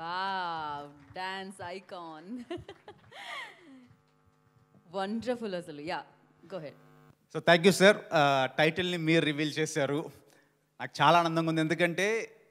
Wow dance icon wonderful అసలు yeah go ahead so thank you sir టైటిల్ని మీరు reveal చేశారు నాకు చాలా ఆనందంగా ఉంది ఎందుకంటే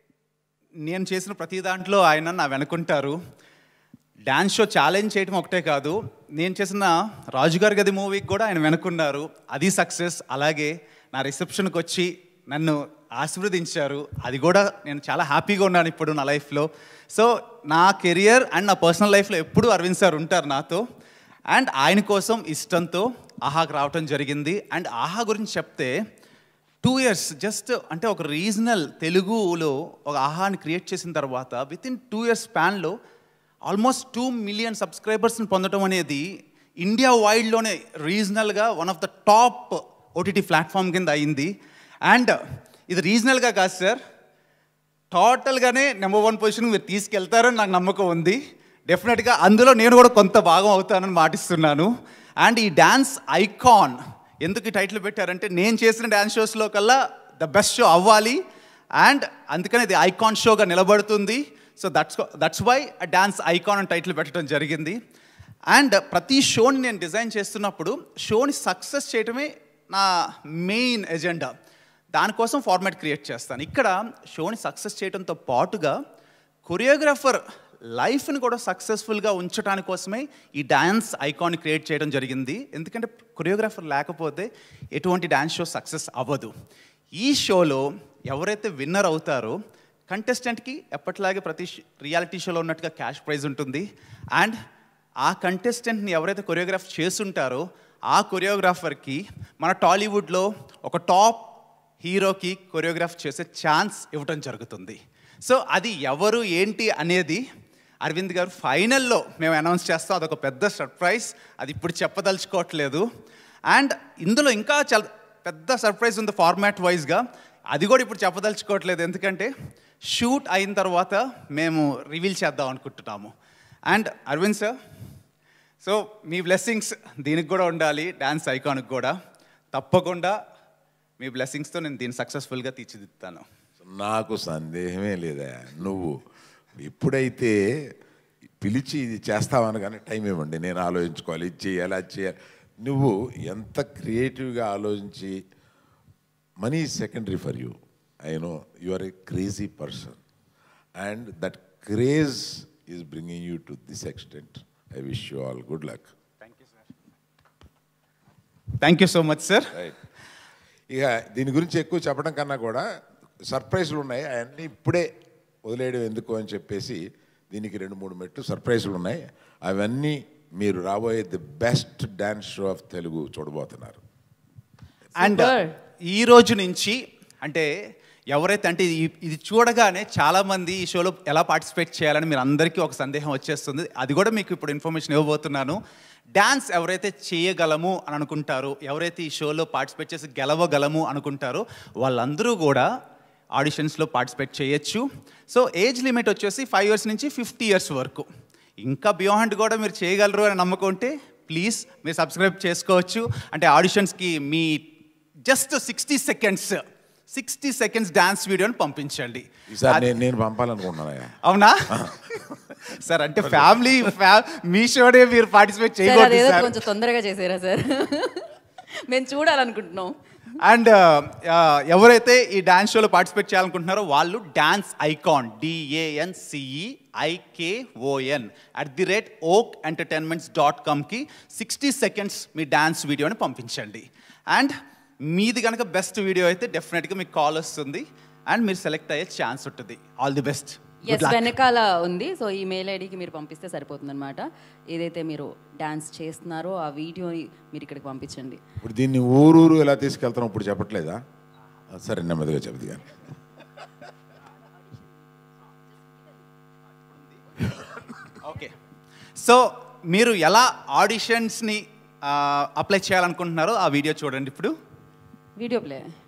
నేను చేసిన ప్రతి దాంట్లో ఆయన నా వెనుకుంటారు డ్యాన్స్ షో ఛాలెంజ్ చేయడం ఒకటే కాదు నేను చేసిన రాజుగారి గది మూవీకి కూడా ఆయన వెనుకున్నారు అది సక్సెస్ అలాగే నా రిసెప్షన్కి వచ్చి నన్ను ఆశీర్వదించారు అది కూడా నేను చాలా హ్యాపీగా ఉన్నాను ఇప్పుడు నా లైఫ్లో సో నా కెరియర్ అండ్ నా పర్సనల్ లైఫ్లో ఎప్పుడూ అరవింద్ సార్ ఉంటారు నాతో అండ్ ఆయన కోసం ఇష్టంతో ఆహాకి రావటం జరిగింది అండ్ ఆహా గురించి చెప్తే టూ ఇయర్స్ జస్ట్ అంటే ఒక రీజనల్ తెలుగులో ఒక ఆహాని క్రియేట్ చేసిన తర్వాత విత్ ఇన్ టూ ఇయర్స్ స్పాన్లో ఆల్మోస్ట్ టూ మిలియన్ సబ్స్క్రైబర్స్ని పొందడం అనేది ఇండియా వైడ్లోనే రీజనల్గా one of the top OTT platform కింద అయింది అండ్ ఇది రీజనల్గా కాదు సార్ టోటల్గానే నెంబర్ వన్ పొజిషన్ మీరు తీసుకెళ్తారని నాకు నమ్మకం ఉంది డెఫినెట్గా అందులో నేను కూడా కొంత భాగం అవుతానని మాటిస్తున్నాను అండ్ ఈ డ్యాన్స్ ఐకాన్ ఎందుకు ఈ టైటిల్ పెట్టారంటే నేను చేసిన డ్యాన్స్ షోస్లో కల్లా ద బెస్ట్ షో అవ్వాలి అండ్ అందుకని ఇది ఐకాన్ షోగా నిలబడుతుంది so that's that's why dance icon అని టైటిల్ పెట్టడం జరిగింది అండ్ ప్రతి షోని నేను డిజైన్ చేస్తున్నప్పుడు షోని సక్సెస్ చేయడమే నా మెయిన్ ఎజెండా దానికోసం ఫార్మాట్ క్రియేట్ చేస్తాను ఇక్కడ షోని సక్సెస్ చేయడంతో పాటుగా కొరియోగ్రాఫర్ లైఫ్ని కూడా సక్సెస్ఫుల్గా ఉంచడానికి కోసమే ఈ డ్యాన్స్ ఐకాన్ క్రియేట్ చేయడం జరిగింది ఎందుకంటే కొరియోగ్రాఫర్ లేకపోతే ఎటువంటి డ్యాన్స్ షో సక్సెస్ అవ్వదు ఈ షోలో ఎవరైతే విన్నర్ అవుతారో కంటెస్టెంట్కి ఎప్పటిలాగే ప్రతి రియాలిటీ షోలో ఉన్నట్టుగా క్యాష్ ప్రైజ్ ఉంటుంది అండ్ ఆ కంటెస్టెంట్ని ఎవరైతే కొరియోగ్రాఫ్ చేస్తుంటారో ఆ కొరియోగ్రాఫర్కి మన టాలీవుడ్లో ఒక టాప్ హీరోకి కొరియోగ్రాఫ్ చేసే ఛాన్స్ ఇవ్వటం జరుగుతుంది సో అది ఎవరు ఏంటి అనేది అరవింద్ గారు ఫైనల్లో మేము అనౌన్స్ చేస్తాం అదొక పెద్ద సర్ప్రైజ్ అది ఇప్పుడు చెప్పదలుచుకోవట్లేదు అండ్ ఇందులో ఇంకా చాలా పెద్ద సర్ప్రైజ్ ఉంది ఫార్మాట్ వైజ్గా అది కూడా ఇప్పుడు చెప్పదలుచుకోవట్లేదు ఎందుకంటే షూట్ అయిన తర్వాత మేము రివీల్ చేద్దాం అనుకుంటున్నాము అండ్ అరవింద్ సార్ సో మీ బ్లెస్సింగ్స్ దీనికి కూడా ఉండాలి డ్యాన్స్ ఐకాన్కి కూడా తప్పకుండా మీ బ్లెస్సింగ్స్తో నేను దీన్ని సక్సెస్ఫుల్గా తీర్చిదిద్దుతాను నాకు సందేహమే లేదా నువ్వు ఎప్పుడైతే పిలిచి ఇది చేస్తావని కానీ టైం ఇవ్వండి నేను ఆలోచించుకోవాలి ఇది చేయాలి అది చేయాలి నువ్వు ఎంత క్రియేటివ్గా ఆలోచించి money is secondary for you I know you are a crazy person and that craze is bringing you to this extent I wish you all good luck thank you so much sir right ఇక దీని గురించి ఎక్కువ చెప్పడం కన్నా కూడా సర్ప్రైజ్లు ఉన్నాయి అవన్నీ ఇప్పుడే వదిలేయడం ఎందుకు అని చెప్పేసి దీనికి రెండు మూడు మెట్లు సర్ప్రైజ్లు ఉన్నాయి అవన్నీ మీరు రాబోయే the best dance show of Telugu చూడబోతున్నారు అండ్ Super. ఈ రోజు నుంచి అంటే ఎవరైతే అంటే ఇది- ఇది చూడగానే చాలామంది ఈ షోలో ఎలా పార్టిసిపేట్ చేయాలని మీరు అందరికీ ఒక సందేహం వచ్చేస్తుంది అది కూడా మీకు ఇప్పుడు ఇన్ఫర్మేషన్ ఇవ్వబోతున్నాను డ్యాన్స్ ఎవరైతే చేయగలము అని అనుకుంటారో ఎవరైతే ఈ షోలో పార్టిసిపేట్ చేసి గెలవగలము అనుకుంటారో వాళ్ళందరూ కూడా ఆడిషన్స్లో పార్టిసిపేట్ చేయొచ్చు సో ఏజ్ లిమిట్ వచ్చేసి ఫైవ్ ఇయర్స్ నుంచి ఫిఫ్టీ ఇయర్స్ వరకు ఇంకా బియాండ్ కూడా మీరు చేయగలరు అని నమ్మకం ఉంటే ప్లీజ్ మీరు సబ్స్క్రైబ్ చేసుకోవచ్చు అంటే ఆడిషన్స్కి మీ just sixty seconds sixty seconds dance వీడియోని పంపించండి ఈసారి నేను నేను పంపాలనుకుంటున్నాను అవునా సార్ అంటే ఫ్యామిలీ మీ షోనే మీరు పార్టిసిపేట్ సార్ చేయకూడదు అదేదో సార్ కొంచెం తొందరగా చేసారా సార్ మేము చూడాలనుకుంటున్నాం అండ్ ఎవరైతే ఈ డాన్స్ షోలో పార్టిసిపేట్ చేయాలనుకుంటున్నారో వాళ్ళు dance icon D A N C E I K O N at the rate oak entertainments dot కామ్కి సిక్స్టీ సెకండ్స్ మీ డాన్స్ వీడియోని పంపించండి అండ్ మీది కనుక బెస్ట్ వీడియో అయితే డెఫినెట్గా మీకు కాల్ వస్తుంది అండ్ మీరు సెలెక్ట్ అయ్యే ఛాన్స్ ఉంటుంది ఆల్ ది బెస్ట్ ఎస్ వెనకాల ఉంది సో ఈ మెయిల్ ఐడికి మీరు పంపిస్తే సరిపోతుంది అనమాట ఏదైతే మీరు డాన్స్ చేస్తున్నారో ఆ వీడియోని మీరు ఇక్కడికి పంపించండి ఇప్పుడు దీన్ని ఊరూరు ఎలా తీసుకెళ్తాం ఇప్పుడు చెప్పట్లేదా ఆ, సరే నెమ్మదిగా చెప్ది కానీ ఓకే సో మీరు ఎలా ఆడిషన్స్ని అప్లై చేయాలనుకుంటున్నారో ఆ వీడియో చూడండి ఇప్పుడు వీడియో ప్లే